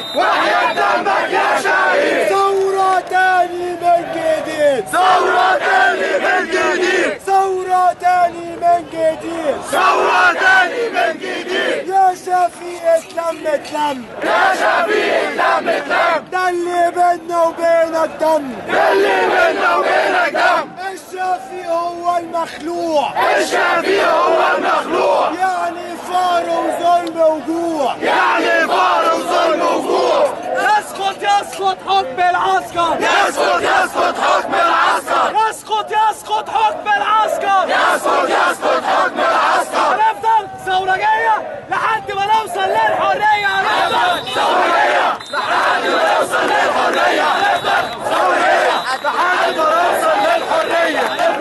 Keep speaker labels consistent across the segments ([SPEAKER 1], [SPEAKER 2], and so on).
[SPEAKER 1] شهيد وحياة دمك يا شهيد ثورة تاني من جديد ثورة تاني من جديد ثورة تاني من جديد ثورة تاني من جديد يا شفيق اتلم اتلم يا شفيق اتلم اتلم ده اللي بينا وبينك دم ده اللي بينا وبينك دم الشفيق هو المخلوع الشفيق هو المخلوع يعني فار وظلم وجوع يعني فار وظلم وجوع
[SPEAKER 2] يسقط يسقط حكم العسكر
[SPEAKER 1] يسقط يسقط حكم العسكر
[SPEAKER 2] يسقط يسقط حكم العسكر
[SPEAKER 1] يسقط يسقط حكم العسكر
[SPEAKER 2] هنفضل ثورجية لحد ما نوصل للحرية هنفضل
[SPEAKER 1] ثورية لحد ما نوصل للحرية هنفضل ثورية لحد ما نوصل للحرية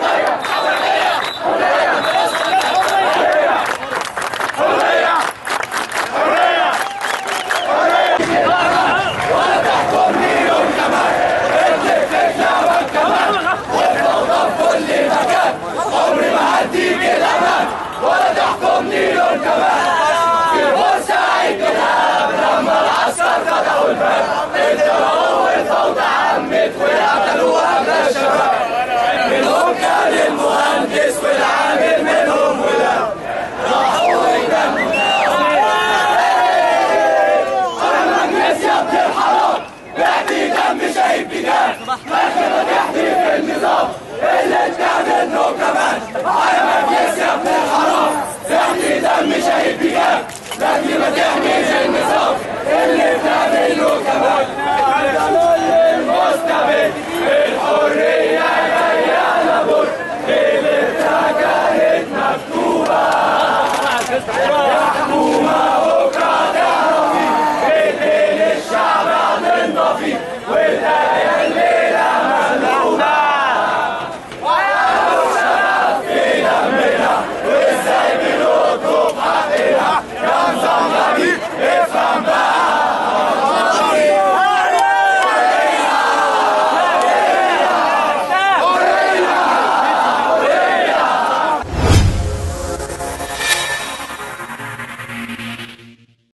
[SPEAKER 1] حرية حرية ولا تحكمني يوم كمان اكتب في كلامك كمان والفوضى في كل مكان عمري ما هديك الامان ولا تحكمني يوم كمان في بورسعيد كده لما العسكر فتحوا الباب الجو والفوضى عمت وقتلوها من الشباب منهم كان المهندس والعامل منهم ولاد راحوا وجنوا أما الناس يا ابن الحرام بعتي دم شهيد بجان آخر ما تحدي في النظام اللي كان منه كمان على مجلس يا ابن الحرام بعتي دم شهيد بجان